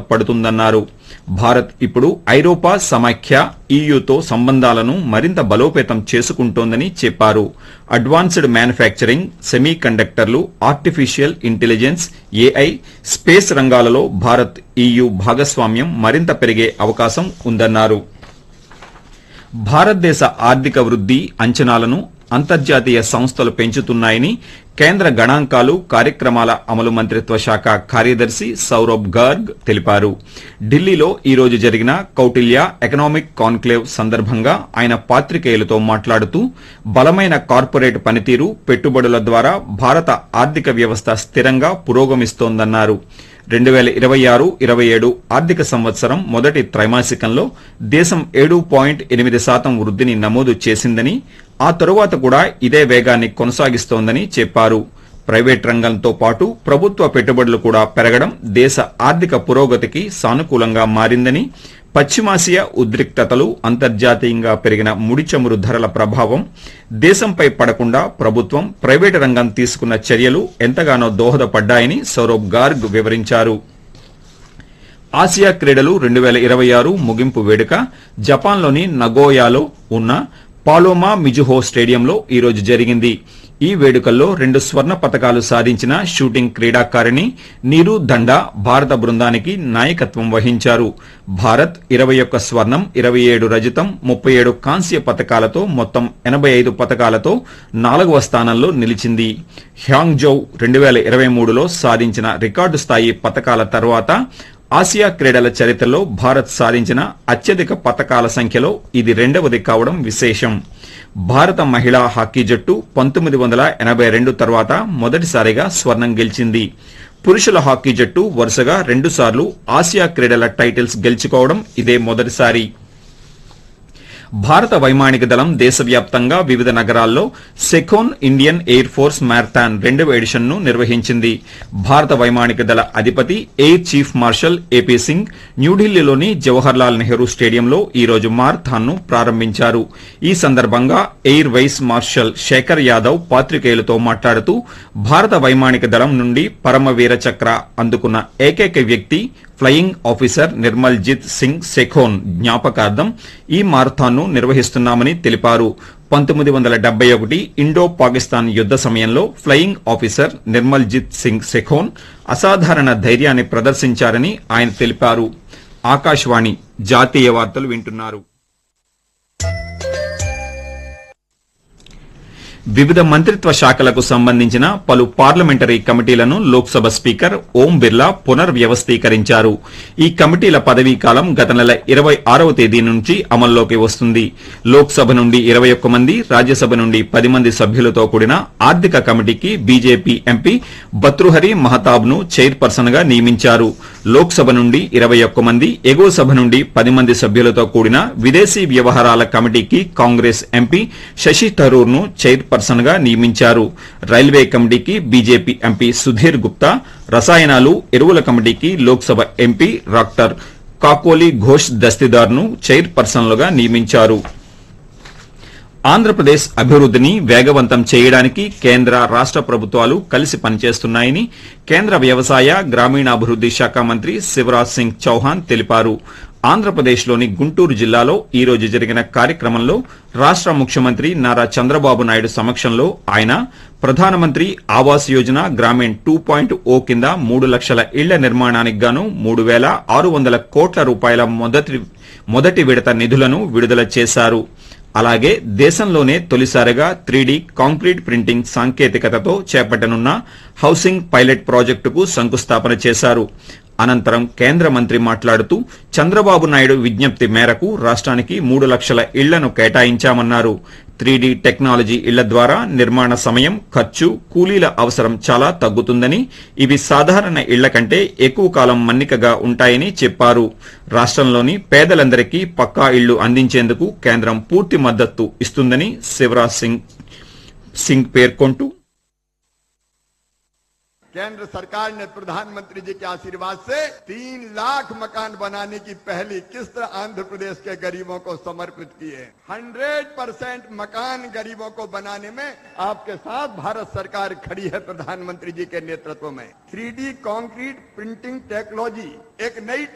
దోహదపడుతుందన్నారు భారత్ ఇప్పుడు ఐరోపా సమాఖ్య ఈయూతో సంబంధాలను మరింత బలోపేతం చేసుకుంటోందని చెప్పారు అడ్వాన్స్డ్ మ్యానుఫ్యాక్చరింగ్ సెమీ కండక్టర్లు ఆర్టిఫిషియల్ ఇంటెలిజెన్స్ ఏఐ స్పేస్ రంగాలలో భారత్ ఈయూ భాగస్వామ్యం మరింత పెరిగే అవకాశం ఉందన్నారు భారతదేశ ఆర్థిక వృద్ధి అంచనాలను అంతర్జాతీయ సంస్థలు పెంచుతున్నాయని కేంద్ర గణాంకాలు కార్యక్రమాల అమలు మంత్రిత్వ శాఖ కార్యదర్శి సౌరభ్ గర్గ్ తెలిపారు ఢిల్లీలో ఈ రోజు జరిగిన కౌటిల్య ఎకనామిక్ కాన్క్లేవ్ సందర్భంగా ఆయన పాత్రికేయులతో మాట్లాడుతూ బలమైన కార్పొరేట్ పనితీరు పెట్టుబడుల ద్వారా భారత ఆర్థిక వ్యవస్థ స్థిరంగా పురోగమిస్తోందన్నారు రెండు వేల ఇరవై ఆరు ఇరవై ఏడు ఆర్థిక సంవత్సరం మొదటి త్రైమాసికంలో దేశం ఏడు పాయింట్ ఎనిమిది శాతం వృద్ధిని నమోదు చేసిందని ఆ తరువాత కూడా ఇదే వేగాన్ని కొనసాగిస్తోందని చెప్పారు ప్రైవేట్ రంగంతో పాటు ప్రభుత్వ పెట్టుబడులు కూడా పెరగడం దేశ ఆర్థిక పురోగతికి సానుకూలంగా మారిందని పశ్చిమాసియా ఉద్రిక్తతలు అంతర్జాతీయంగా పెరిగిన ముడి చమురు ధరల ప్రభావం దేశంపై పడకుండా ప్రభుత్వం ప్రైవేటు రంగం తీసుకున్న చర్యలు ఎంతగానో దోహదపడ్డాయని సౌరవ్ గార్గ్ వివరించారు ఆసియా క్రీడలు రెండు వేల ఇరవై ఆరు ముగింపు వేడుక జపాన్లోని నగోయాలో ఉన్న పాలోమా మిజుహో స్టేడియంలో ఈ రోజు జరిగింది ఈ వేడుకల్లో రెండు స్వర్ణ పతకాలు సాధించిన షూటింగ్ క్రీడాకారిణి నీరు దండా భారత బృందానికి నాయకత్వం వహించారు భారత్ ఇరవై ఒక్క స్వర్ణం ఇరవై ఏడు రజతం ముప్పై ఏడు కాంస్య పతకాలతో మొత్తం ఎనభై ఐదు పతకాలతో నాలుగవ స్థానంలో నిలిచింది హ్యాంగ్జౌ రెండు వేల ఇరవై మూడులో సాధించిన రికార్డు స్థాయి పతకాల తర్వాత ఆసియా క్రీడల చరిత్రలో భారత్ సాధించిన అత్యధిక పతకాల సంఖ్యలో ఇది రెండవది కావడం విశేషం భారత మహిళా హాకీ జట్టు పంతొమ్మిది వందల ఎనభై రెండు తర్వాత మొదటిసారిగా స్వర్ణం గెలిచింది పురుషుల హాకీ జట్టు వరుసగా రెండుసార్లు ఆసియా క్రీడల టైటిల్స్ గెలుచుకోవడం ఇదే మొదటిసారి భారత వైమానిక దళం దేశవ్యాప్తంగా వివిధ నగరాల్లో సెకోన్ ఇండియన్ ఎయిర్ ఫోర్స్ మ్యారథాన్ రెండవ ఎడిషన్ ను నిర్వహించింది భారత వైమానిక దళ అధిపతి air chief marshal AP Singh న్యూఢిల్లీలోని జవహర్ లాల్ నెహ్రూ స్టేడియంలో ఈ రోజు మారథాన్ ను ప్రారంభించారు ఈ సందర్భంగా air vice marshal Shekhar Yadav పాత్రికేయులతో మాట్లాడుతూ భారత వైమానిక దళం నుండి పరమవీర చక్ర అందుకున్న ఏకైక వ్యక్తి ఫ్లయింగ్ ఆఫీసర్ నిర్మల్ జిత్ సింగ్ సెఖోన్ జ్ఞాపకార్థం ఈ మారథాన్ను నిర్వహిస్తున్నామని తెలిపారు పంతొమ్మిది వందల డెబ్బై ఒకటి ఇండో పాకిస్తాన్ యుద్ద సమయంలో ఫ్లయింగ్ ఆఫీసర్ నిర్మల్ జిత్ సింగ్ సెఖోన్ అసాధారణ ధైర్యాన్ని ప్రదర్శించారని ఆయన తెలిపారు ఆకాశవాణి జాతీయ వార్తలు వింటున్నారు వివిధ మంత్రిత్వ శాఖలకు సంబంధించిన పలు పార్లమెంటరీ కమిటీలను లోక్సభ స్పీకర్ ఓం బిర్లా పునర్వ్యవస్థీకరించారు ఈ కమిటీల పదవీ కాలం గత నెల ఇరవై ఆరవ తేదీ నుంచి అమల్లోకి వస్తుంది లోక్సభ నుండి ఇరవై ఒక్క మంది రాజ్యసభ నుండి పది మంది సభ్యులతో కూడిన ఆర్థిక కమిటీకి బీజేపీ ఎంపీ బత్రుహరి మహతాబ్ ను చైర్పర్సన్ గా నియమించారు లోక్సభ నుండి ఇరవై ఒక్క మంది ఎగువ సభ నుండి పది మంది సభ్యులతో కూడిన విదేశీ వ్యవహారాల కమిటీకి కాంగ్రెస్ ఎంపీ శశి థరూర్ ను చైర్పర్సన్ గా నియమించారు రైల్వే కమిటీకి బీజేపీ ఎంపీ సుధీర్ గుప్తా రసాయనాలు ఎరువుల కమిటీకి లోక్సభ ఎంపీ డాక్టర్ కాకోలి ఘోష్ దస్తిదార్ ను చైర్పర్సన్లుగా నియమించారు ఆంధ్రప్రదేశ్ అభివృద్ధిని వేగవంతం చేయడానికి కేంద్ర రాష్ట ప్రభుత్వాలు కలిసి పనిచేస్తున్నాయని కేంద్ర వ్యవసాయ గ్రామీణాభివృద్ది శాఖ మంత్రి శివరాజ్ సింగ్ చౌహాన్ తెలిపారు ఆంధ్రప్రదేశ్లోని గుంటూరు జిల్లాలో ఈ రోజు జరిగిన కార్యక్రమంలో రాష్ట ముఖ్యమంత్రి నారా చంద్రబాబు నాయుడు సమక్షంలో ఆయన ప్రధానమంత్రి Awas Yojana Gramin two point O కింద మూడు లక్షల ఇళ్ల నిర్మాణానికి గాను మూడు వేల ఆరు వందల కోట్ల రూపాయల మొదటి మొదటి విడత నిధులను విడుదల చేశారు అలాగే దేశంలోనే తొలిసారిగా త్రీడీ కాంక్రీట్ ప్రింటింగ్ సాంకేతికతతో చేపట్టనున్న హౌసింగ్ పైలట్ ప్రాజెక్టుకు శంకుస్థాపన చేశారు అనంతరం కేంద్ర మంత్రి మాట్లాడుతూ చంద్రబాబు నాయుడు విజ్ఞప్తి మేరకు రాష్ట్రానికి మూడు లక్షల ఇళ్లను కేటాయించామన్నారు త్రీడీ టెక్నాలజీ ఇళ్ల ద్వారా నిర్మాణ సమయం ఖర్చు కూలీల అవసరం చాలా తగ్గుతుందని ఇవి సాధారణ ఇళ్ల కంటే ఎక్కువ కాలం మన్నికగా ఉంటాయని చెప్పారు రాష్ట్రంలోని పేదలందరికీ పక్కా ఇళ్లు అందించేందుకు కేంద్రం పూర్తి మద్దతు ఇస్తుందని శివరాజ్ సింగ్ సింగ్ పేర్కొంటూ केंद्र सरकार ने प्रधानमंत्री जी के आशीर्वाद से तीन लाख मकान बनाने की पहली किस्त आंध्र प्रदेश के गरीबों को समर्पित की है हंड्रेड परसेंट मकान गरीबों को बनाने में आपके साथ भारत सरकार खड़ी है प्रधानमंत्री जी के नेतृत्व में three D concrete printing technology एक नई